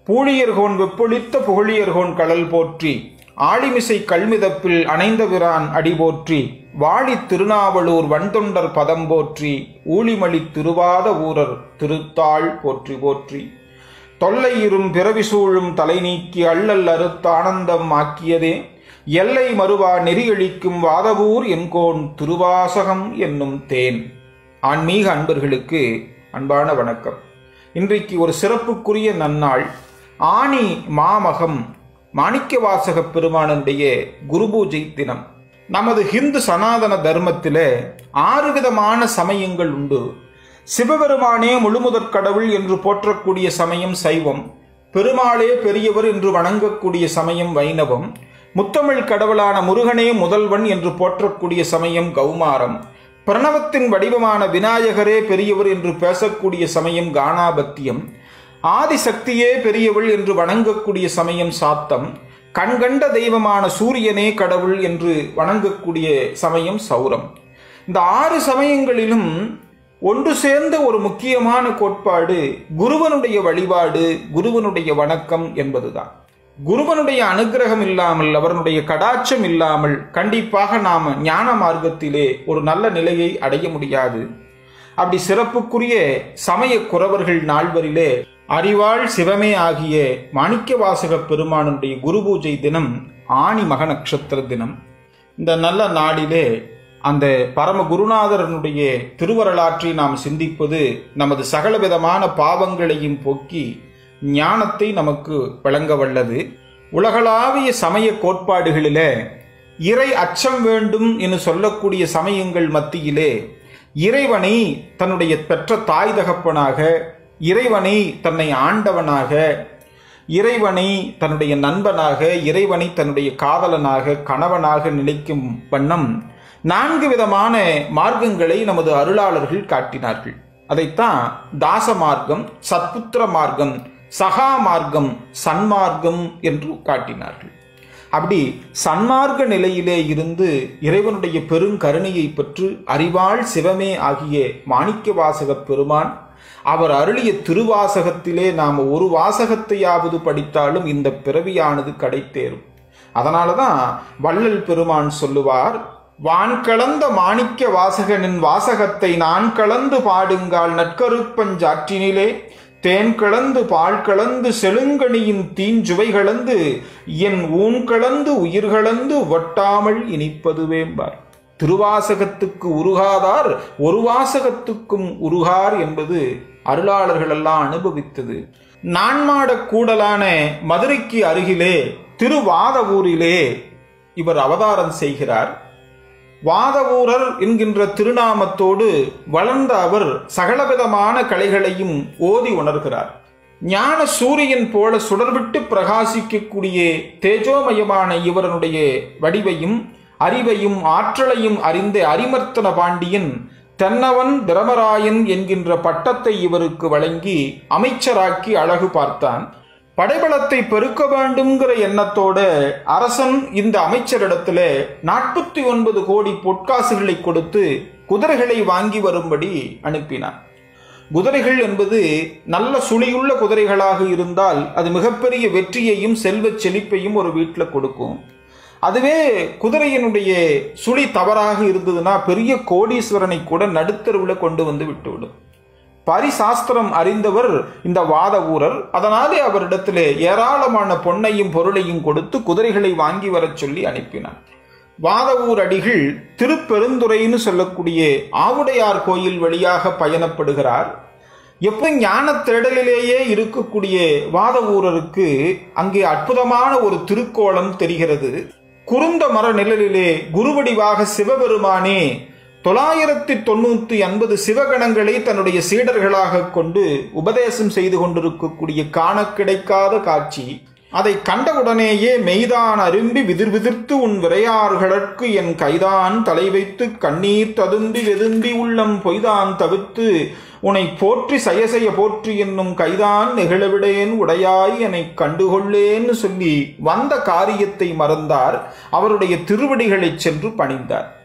பூழியர்கோன் வெப்பொழித்த புகழியர்கோன் கடல் போற்றி ஆழிமிசை கல்மிதப்பில் அணைந்தபிரான் அடி போற்றி வாழி திருநாவலூர் வன்தொண்டர் பதம் போற்றி ஊழிமளி திருவாத ஊரர் திருத்தாள் போற்றி போற்றி தொல்லை இரும் பிறவி சூழும் தலை நீக்கி அள்ளல் அறுத்த ஆனந்தம் ஆக்கியதே எல்லை மறுவா நெறியழிக்கும் வாதவூர் என்கோன் திருவாசகம் என்னும் தேன் ஆன்மீக அன்பர்களுக்கு அன்பான வணக்கம் இன்றைக்கு ஒரு சிறப்புக்குரிய நன்னாள் ஆணி மாமகம் மாணிக்கவாசக பெருமானுடைய குரு பூஜை தினம் நமது ஹிந்து சனாதன தர்மத்திலே ஆறு விதமான சமயங்கள் உண்டு சிவபெருமானே முழுமுதற் கடவுள் என்று போற்றக்கூடிய சமயம் சைவம் பெருமாளே பெரியவர் என்று வணங்கக்கூடிய சமயம் வைணவம் முத்தமிழ் கடவுளான முருகனே முதல்வன் என்று போற்றக்கூடிய சமயம் கௌமாரம் பிரணவத்தின் வடிவமான விநாயகரே பெரியவர் என்று பேசக்கூடிய சமயம் கானாபத்தியம் ஆதிசக்தியே பெரியவள் என்று வணங்கக்கூடிய சமயம் சாத்தம் கண்கண்ட தெய்வமான சூரியனே கடவுள் என்று வணங்கக்கூடிய சமயம் சௌரம் இந்த ஆறு சமயங்களிலும் ஒன்று சேர்ந்த ஒரு முக்கியமான கோட்பாடு குருவனுடைய வழிபாடு குருவனுடைய வணக்கம் என்பதுதான் குருவனுடைய அனுகிரகம் இல்லாமல் அவருடைய கடாட்சம் இல்லாமல் கண்டிப்பாக நாம் ஞான மார்க்கத்திலே ஒரு நல்ல நிலையை அடைய முடியாது அப்படி சிறப்புக்குரிய சமய குறவர்கள் நால்வரிலே அறிவாள் சிவமே ஆகிய மாணிக்கவாசக பெருமானுடைய குரு பூஜை தினம் ஆணி மக நட்சத்திர தினம் இந்த நல்ல நாளிலே அந்த பரம குருநாதரனுடைய திருவரலாற்றை நாம் சிந்திப்பது நமது சகலவிதமான பாவங்களையும் போக்கி ஞானத்தை நமக்கு வழங்க வல்லது உலகளாவிய சமய கோட்பாடுகளிலே இறை அச்சம் வேண்டும் என்று சொல்லக்கூடிய சமயங்கள் மத்தியிலே இறைவனை தன்னுடைய பெற்ற தாய் தகப்பனாக இறைவனை தன்னை ஆண்டவனாக இறைவனை தன்னுடைய நண்பனாக இறைவனை தன்னுடைய காதலனாக கணவனாக நினைக்கும் வண்ணம் நான்கு விதமான மார்க்கங்களை நமது அருளாளர்கள் காட்டினார்கள் அதைத்தான் தாச மார்க்கம் சத்புத்திர மார்க்கம் சகா மார்க்கம் சன்மார்க்கம் என்று காட்டினார்கள் அப்படி சன்மார்க்க நிலையிலே இருந்து இறைவனுடைய பெருங்கருணையை பெற்று அறிவாள் சிவமே ஆகிய மாணிக்க வாசக பெருமான் அவர் அருளிய திருவாசகத்திலே நாம் ஒரு வாசகத்தையாவது படித்தாலும் இந்த பிறவியானது கடைத்தேறும் அதனால தான் வள்ளல் பெருமான் சொல்லுவார் வான் கலந்த மாணிக்க வாசகனின் வாசகத்தை நான் கலந்து பாடுங்கால் நற்கருப்பஞ்சாற்றினிலே தேன் கலந்து பால் கலந்து செழுங்கனியின் தீஞ்சுவை கலந்து என் ஊன் கலந்து உயிர் கலந்து ஒட்டாமல் இனிப்பதுவேம்பார் திருவாசகத்துக்கு உருகாதார் ஒரு வாசகத்துக்கும் உருகார் என்பது அருளாளர்களெல்லாம் அனுபவித்தது நான்மாட கூடலான மதுரைக்கு அருகிலே திருவாதவூரிலே இவர் அவதாரம் செய்கிறார் வாதவூரர் என்கின்ற திருநாமத்தோடு வளர்ந்த அவர் சகலவிதமான கலைகளையும் ஓதி உணர்கிறார் ஞான சூரியன் போல சுடர்விட்டு பிரகாசிக்கக்கூடிய தேஜோமயமான இவரனுடைய வடிவையும் அறிவையும் ஆற்றலையும் அறிந்த அரிமர்த்தன பாண்டியன் தென்னவன் பிரமராயன் என்கின்ற பட்டத்தை இவருக்கு வழங்கி அமைச்சராக்கி அழகு பார்த்தான் படைபலத்தை பெருக்க வேண்டும்ங்கிற எண்ணத்தோட அரசன் இந்த அமைச்சரிடத்துல நாற்பத்தி ஒன்பது கோடி பொற்காசுகளை கொடுத்து குதிரைகளை வாங்கி வரும்படி அனுப்பினான் குதிரைகள் என்பது நல்ல சுழியுள்ள குதிரைகளாக இருந்தால் அது மிகப்பெரிய வெற்றியையும் செல்வச் செழிப்பையும் ஒரு வீட்டில் கொடுக்கும் அதுவே குதிரையினுடைய சுழி தவறாக இருந்ததுன்னா பெரிய கோடீஸ்வரனை கூட நடுத்தருவில் கொண்டு வந்து விட்டுவிடும் பரிசாஸ்திரம் அறிந்தவர் இந்த வாத ஊரர் அதனாலே அவரிடத்திலே ஏராளமான பொன்னையும் பொருளையும் கொடுத்து குதிரைகளை வாங்கி வரச் சொல்லி அனுப்பினார் வாதவூர் அடிகள் திருப்பெருந்துறைன்னு சொல்லக்கூடிய ஆவுடையார் கோயில் வழியாக பயணப்படுகிறார் எப்போ ஞான தேடலிலேயே இருக்கக்கூடிய வாதவூரருக்கு அங்கே அற்புதமான ஒரு திருக்கோலம் தெரிகிறது குறுந்த மர நிழலிலே குருவடிவாக சிவபெருமானே தொள்ளாயிரத்தி தொண்ணூத்தி ஐம்பது சிவகணங்களை தன்னுடைய சீடர்களாக கொண்டு உபதேசம் செய்து கொண்டிருக்கக்கூடிய காண கிடைக்காத காட்சி அதை கண்டவுடனேயே மெய்தான் அரும்பி விதிர் விதிர்த்து உன் விரையார்களற்கு என் கைதான் தலை வைத்து கண்ணீர் ததும்பி வெதும்பி உள்ளம் பொய்தான் தவிர்த்து உனை போற்றி சயசய போற்றி என்னும் கைதான் நெகிழவிடேன் உடையாய் என்னை கண்டுகொள்ளேன்னு சொல்லி வந்த காரியத்தை மறந்தார் அவருடைய திருவடிகளைச் சென்று பணிந்தார்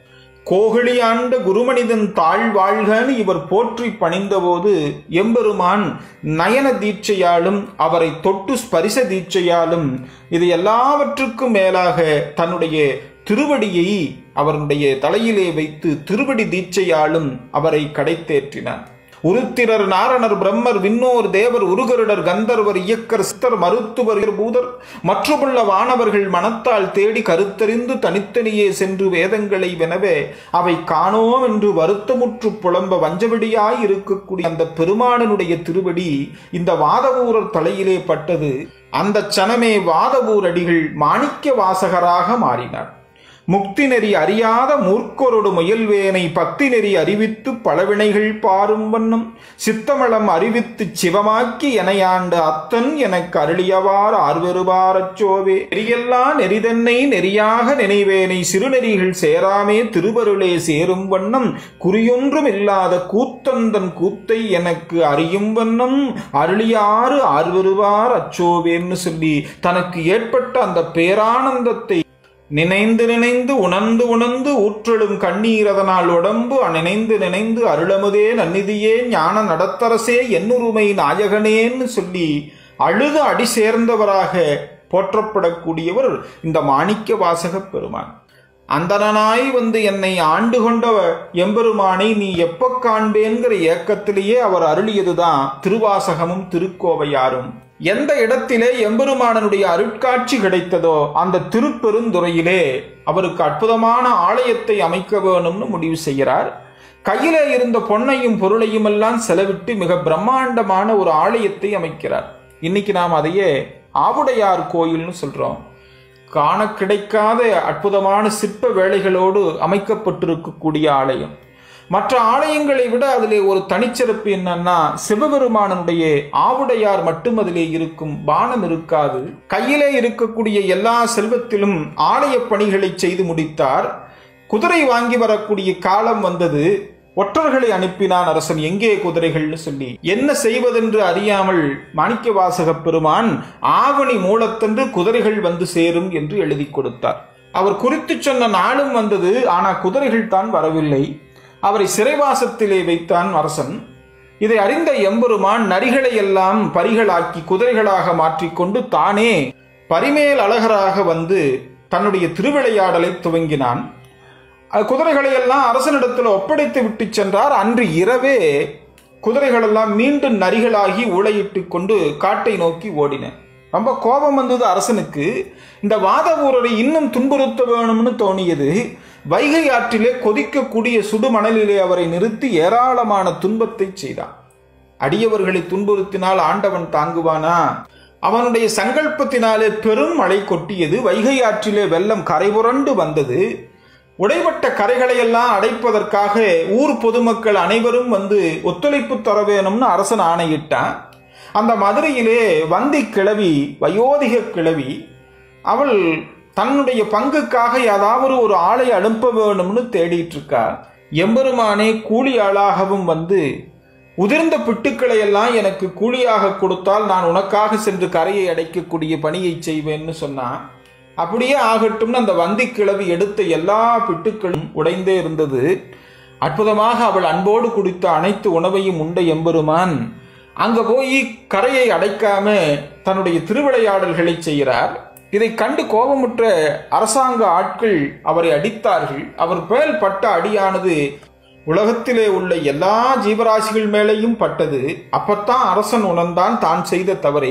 கோகிலியாண்ட குருமனிதன் தாழ் வாழ்கன்னு இவர் போற்றி பணிந்தபோது எம்பெருமான் நயன தீட்சையாலும் அவரை தொட்டு ஸ்பரிச தீட்சையாலும் இது எல்லாவற்றுக்கும் மேலாக தன்னுடைய திருவடியை அவருடைய தலையிலே வைத்து திருவடி தீட்சையாலும் அவரை கடைத்தேற்றினார் உருத்திரர் நாரணர் பிரம்மர் விண்ணோர் தேவர் உருகருடர் கந்தர்வர் இயக்கர் சித்தர் மருத்துவர் பூதர் மற்றுமுள்ள வானவர்கள் மனத்தால் தேடி கருத்தறிந்து தனித்தனியே சென்று வேதங்களை வெனவே அவை காணோம் என்று வருத்தமுற்று புலம்ப வஞ்சவடியாய் இருக்கக்கூடிய அந்த பெருமானனுடைய திருவடி இந்த வாதவூரர் தலையிலே பட்டது அந்த சனமே வாதவூர் அடிகள் மாணிக்க வாசகராக மாறினார் முக்தி நெறி அறியாத மூர்க்கொரொடு முயல்வேனை பக்தி நெறி அறிவித்து பலவினைகள் பாரும் வண்ணம் சித்தமளம் அறிவித்து சிவமாக்கி எனையாண்ட அத்தன் எனக்கு அருளியவார் ஆர்வெருவாரச் சோவே நெறியல்லா நெறிதன்னை நெறியாக நினைவேனை சிறுநெறிகள் சேராமே திருவருளே சேரும் வண்ணம் குறியொன்றும் இல்லாத கூத்தந்தன் கூத்தை எனக்கு அறியும் வண்ணம் அருளியாறு ஆர்வெருவார் அச்சோவேன்னு சொல்லி தனக்கு ஏற்பட்ட அந்த பேரானந்தத்தை நினைந்து நினைந்து உணர்ந்து உணர்ந்து ஊற்றெழும் கண்ணீர் அதனால் உடம்பு நினைந்து நினைந்து அருளமுதே நன்னிதியே ஞான நடத்தரசே என்னுரிமை நாயகனேன்னு சொல்லி அழுது அடி சேர்ந்தவராக போற்றப்படக்கூடியவர் இந்த மாணிக்க வாசக பெருமான் அந்தனாய் வந்து என்னை ஆண்டு கொண்டவ எம்பெருமானை நீ எப்ப காண்பேங்கிற ஏக்கத்திலேயே அவர் அருளியதுதான் திருவாசகமும் திருக்கோவையாரும் எந்த இடத்திலே எம்பெருமானனுடைய அருட்காட்சி கிடைத்ததோ அந்த திருப்பெருந்துறையிலே அவருக்கு அற்புதமான ஆலயத்தை அமைக்க வேணும்னு முடிவு செய்கிறார் கையிலே இருந்த பொன்னையும் பொருளையும் எல்லாம் செலவிட்டு மிக பிரம்மாண்டமான ஒரு ஆலயத்தை அமைக்கிறார் இன்னைக்கு நாம் அதையே ஆவுடையார் கோயில்னு சொல்றோம் காண கிடைக்காத அற்புதமான சிற்ப வேலைகளோடு அமைக்கப்பட்டிருக்கக்கூடிய ஆலயம் மற்ற ஆலயங்களை விட அதிலே ஒரு தனிச்சிறப்பு என்னன்னா சிவபெருமானனுடைய ஆவுடையார் மட்டும் அதிலே இருக்கும் பானம் இருக்காது கையிலே இருக்கக்கூடிய எல்லா செல்வத்திலும் ஆலய பணிகளை செய்து முடித்தார் குதிரை வாங்கி வரக்கூடிய காலம் வந்தது ஒற்றர்களை அனுப்பினான் அரசன் எங்கே குதிரைகள்னு சொல்லி என்ன செய்வதென்று அறியாமல் மாணிக்க வாசக பெருமான் ஆவணி மூலத்தன்று குதிரைகள் வந்து சேரும் என்று எழுதி கொடுத்தார் அவர் குறித்து சொன்ன நாளும் வந்தது ஆனா குதிரைகள் தான் வரவில்லை அவரை சிறைவாசத்திலே வைத்தான் அரசன் இதை அறிந்த எம்பெருமான் நரிகளை எல்லாம் பரிகளாக்கி குதிரைகளாக மாற்றிக்கொண்டு தானே பரிமேல் அழகராக வந்து தன்னுடைய திருவிளையாடலை துவங்கினான் குதிரைகளை எல்லாம் அரசனிடத்தில் ஒப்படைத்து விட்டு சென்றார் அன்று இரவே குதிரைகளெல்லாம் மீண்டும் நரிகளாகி உளையிட்டு கொண்டு காட்டை நோக்கி ஓடின ரொம்ப கோபம் வந்தது அரசனுக்கு இந்த வாதவூரரை இன்னும் துன்புறுத்த வேணும்னு தோணியது வைகை ஆற்றிலே கொதிக்கக்கூடிய சுடுமணலிலே அவரை நிறுத்தி ஏராளமான துன்பத்தை செய்தான் அடியவர்களை துன்புறுத்தினால் ஆண்டவன் தாங்குவானா அவனுடைய சங்கல்பத்தினாலே பெரும் மழை கொட்டியது வைகை ஆற்றிலே வெள்ளம் கரைபுரண்டு வந்தது உடைபட்ட கரைகளையெல்லாம் அடைப்பதற்காக ஊர் பொதுமக்கள் அனைவரும் வந்து ஒத்துழைப்பு தர வேணும்னு அரசன் ஆணையிட்டான் அந்த மதுரையிலே வந்தி கிழவி வயோதிக கிழவி அவள் தன்னுடைய பங்குக்காக ஏதாவது ஒரு ஆளை அனுப்ப வேணும்னு தேடிட்டு இருக்கா எம்பெருமானே கூலி ஆளாகவும் வந்து உதிர்ந்த பிட்டுக்களை எல்லாம் எனக்கு கூலியாக கொடுத்தால் நான் உனக்காக சென்று கரையை அடைக்கக்கூடிய பணியை செய்வேன்னு சொன்னான் அப்படியே ஆகட்டும்னு அந்த வந்தி கிழவி எடுத்த எல்லா பிட்டுக்களும் உடைந்தே இருந்தது அற்புதமாக அவள் அன்போடு குடித்த அனைத்து உணவையும் உண்ட எம்பெருமான் அங்க போய் கரையை அடைக்காம தன்னுடைய திருவிளையாடல்களை செய்கிறார் இதை கண்டு கோபமுற்ற அரசாங்க ஆட்கள் அவரை அடித்தார்கள் அவர் மேல் பட்ட அடியானது உலகத்திலே உள்ள எல்லா ஜீவராசிகள் மேலேயும் பட்டது அப்பத்தான் அரசன் உணர்ந்தான் தான் செய்த தவறை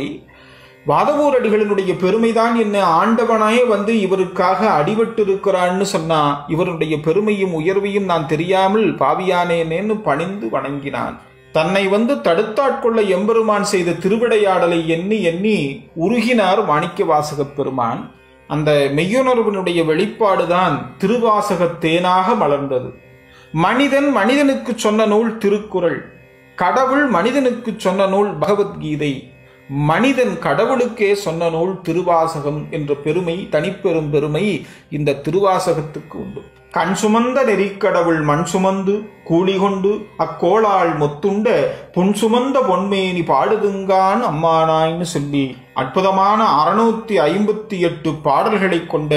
வாதவூர் அடிகளினுடைய பெருமைதான் என்ன ஆண்டவனாயே வந்து இவருக்காக அடிபட்டு இருக்கிறான்னு சொன்னா இவருடைய பெருமையும் உயர்வையும் நான் தெரியாமல் பாவியானேனேன்னு பணிந்து வணங்கினான் தன்னை வந்து தடுத்தாட்கொள்ள எம்பெருமான் செய்த திருவிடையாடலை எண்ணி எண்ணி உருகினார் மாணிக்க வாசகப் பெருமான் அந்த மெய்யுணர்வினுடைய வெளிப்பாடுதான் திருவாசக தேனாக மலர்ந்தது மனிதன் மனிதனுக்கு சொன்ன நூல் திருக்குறள் கடவுள் மனிதனுக்கு சொன்ன நூல் பகவத்கீதை மனிதன் கடவுளுக்கே சொன்ன நூல் திருவாசகம் என்ற பெருமை தனிப்பெரும் பெருமை இந்த திருவாசகத்துக்கு உண்டு கண் சுமந்த நெறிக்கடவுள் மண் சுமந்து கூலி கொண்டு அக்கோளால் மொத்துண்ட புன் சுமந்த பொன்மேனி பாடுதுங்கான் அம்மானாய்னு சொல்லி அற்புதமான அறுநூத்தி ஐம்பத்தி எட்டு பாடல்களை கொண்ட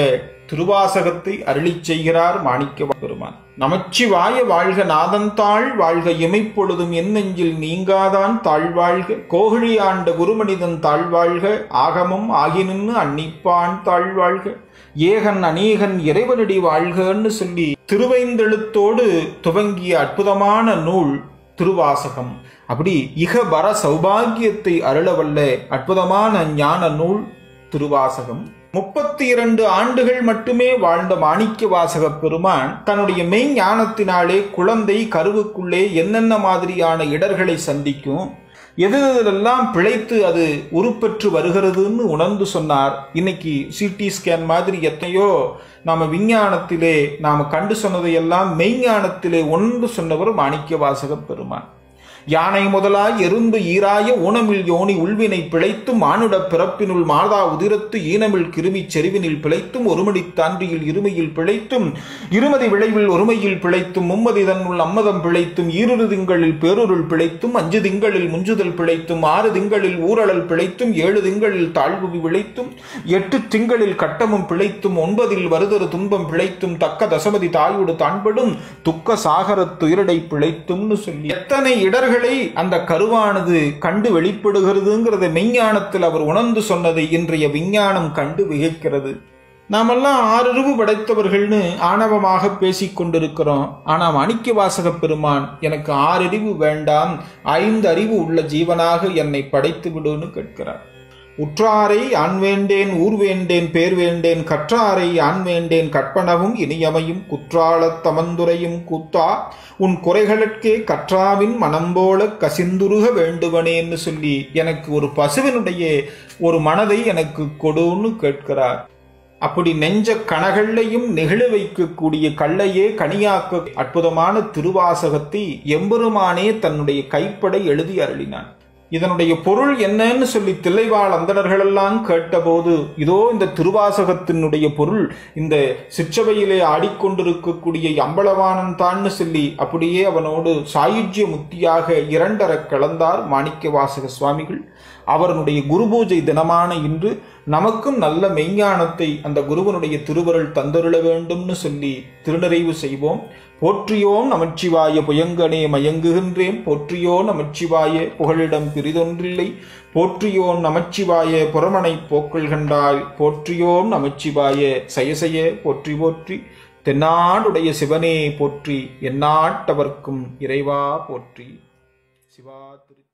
திருவாசகத்தை அருளிச் செய்கிறார் மாணிக்க பெருமான் நமச்சிவாய வாழ்க நாதன்தாள் வாழ்க இமைப்பொழுதும் என் நெஞ்சில் நீங்காதான் தாழ்வாழ்க கோகிழி ஆண்ட குருமனிதன் தாழ்வாழ்க ஆகமம் ஆகினின்னு அன்னிப்பான் தாழ்வாழ்க ஏகன் அநேகன் இறைவனடி வாழ்கன்னு சொல்லி திருவைந்தெழுத்தோடு துவங்கிய அற்புதமான நூல் திருவாசகம் அப்படி இகபர சௌபாகியத்தை அருளவல்ல அற்புதமான ஞான நூல் திருவாசகம் முப்பத்தி இரண்டு ஆண்டுகள் மட்டுமே வாழ்ந்த மாணிக்க வாசக பெருமான் தன்னுடைய மெய் ஞானத்தினாலே குழந்தை கருவுக்குள்ளே என்னென்ன மாதிரியான இடர்களை சந்திக்கும் எது எதெல்லாம் பிழைத்து அது உருப்பெற்று வருகிறதுன்னு உணர்ந்து சொன்னார் இன்னைக்கு சிடி ஸ்கேன் மாதிரி எத்தனையோ நாம விஞ்ஞானத்திலே நாம கண்டு சொன்னதையெல்லாம் மெய்ஞானத்திலே ஒன்று சொன்னவர் மாணிக்க வாசக பெருமான் யானை முதலாய் எறும்பு ஈராய ஊனமில் யோனி உள்வினை பிழைத்தும் மானுட பிறப்பினுள் மாதா உதிரத்து ஈனமில் கிருமி செறிவினில் பிழைத்தும் ஒருமடி தாண்டியில் இருமையில் பிழைத்தும் இருமதி விளைவில் ஒருமையில் பிழைத்தும் மும்மதி தன்னுள் அம்மதம் பிழைத்தும் ஈரு திங்களில் பேரொருள் பிழைத்தும் அஞ்சு திங்களில் முஞ்சுதல் பிழைத்தும் ஆறு திங்களில் ஊரழல் பிழைத்தும் ஏழு திங்களில் தாழ்வு விளைத்தும் எட்டு திங்களில் கட்டமும் பிழைத்தும் ஒன்பதில் வருதரு துன்பம் பிழைத்தும் தக்க தசமதி தாயோடு தான்படும் துக்க சாகர துயரடை பிழைத்தும்னு சொல்லி எத்தனை இடர்களை அந்த கருவானது கண்டு வெளிப்படுகிறதுங்கிறத மெய்ஞானத்தில் அவர் உணர்ந்து சொன்னதை இன்றைய விஞ்ஞானம் கண்டு விகைக்கிறது நாமெல்லாம் ஆறறிவு படைத்தவர்கள்னு ஆணவமாக பேசிக் கொண்டிருக்கிறோம் ஆனா மாணிக்க வாசக பெருமான் எனக்கு ஆறறிவு வேண்டாம் ஐந்து அறிவு உள்ள ஜீவனாக என்னை படைத்து விடுன்னு கேட்கிறார் உற்றாரை ஆண் வேண்டேன் ஊர் வேண்டேன் பேர் வேண்டேன் கற்றாரை ஆண் வேண்டேன் கற்பனவும் இனியமையும் குற்றாலத் தமந்துரையும் கூத்தா உன் குறைகளுக்கே கற்றாவின் மனம்போல கசிந்துருக வேண்டுவனேன்னு சொல்லி எனக்கு ஒரு பசுவினுடைய ஒரு மனதை எனக்கு கொடுன்னு கேட்கிறார் அப்படி நெஞ்ச கணகள்லையும் நெகிழ வைக்கக்கூடிய கல்லையே கனியாக்க அற்புதமான திருவாசகத்தை எம்பெருமானே தன்னுடைய கைப்படை எழுதி அருளினான் இதனுடைய பொருள் என்னன்னு சொல்லி தில்லைவாழ் அந்தணர்களெல்லாம் கேட்டபோது இதோ இந்த திருவாசகத்தினுடைய பொருள் இந்த சிற்றவையிலே ஆடிக்கொண்டிருக்கக்கூடிய அம்பலவானன் தான்னு சொல்லி அப்படியே அவனோடு சாயுஜ்ய முக்தியாக இரண்டர கலந்தார் மாணிக்க வாசக சுவாமிகள் அவருடைய குரு பூஜை தினமான இன்று நமக்கும் நல்ல மெய்ஞானத்தை அந்த குருவனுடைய திருவருள் தந்தருள வேண்டும்னு சொல்லி திருநிறைவு செய்வோம் போற்றியோம் நமச்சிவாய புயங்கனே மயங்குகின்றேன் போற்றியோ நமச்சிவாய புகழிடம் பிரிதொன்றில்லை போற்றியோம் நமச்சிவாய புறமனை போக்கள் கண்டாய் போற்றியோம் நமச்சிவாய சயசய போற்றி போற்றி தென்னாடுடைய சிவனே போற்றி எந்நாட்டவர்க்கும் இறைவா போற்றி சிவா திரு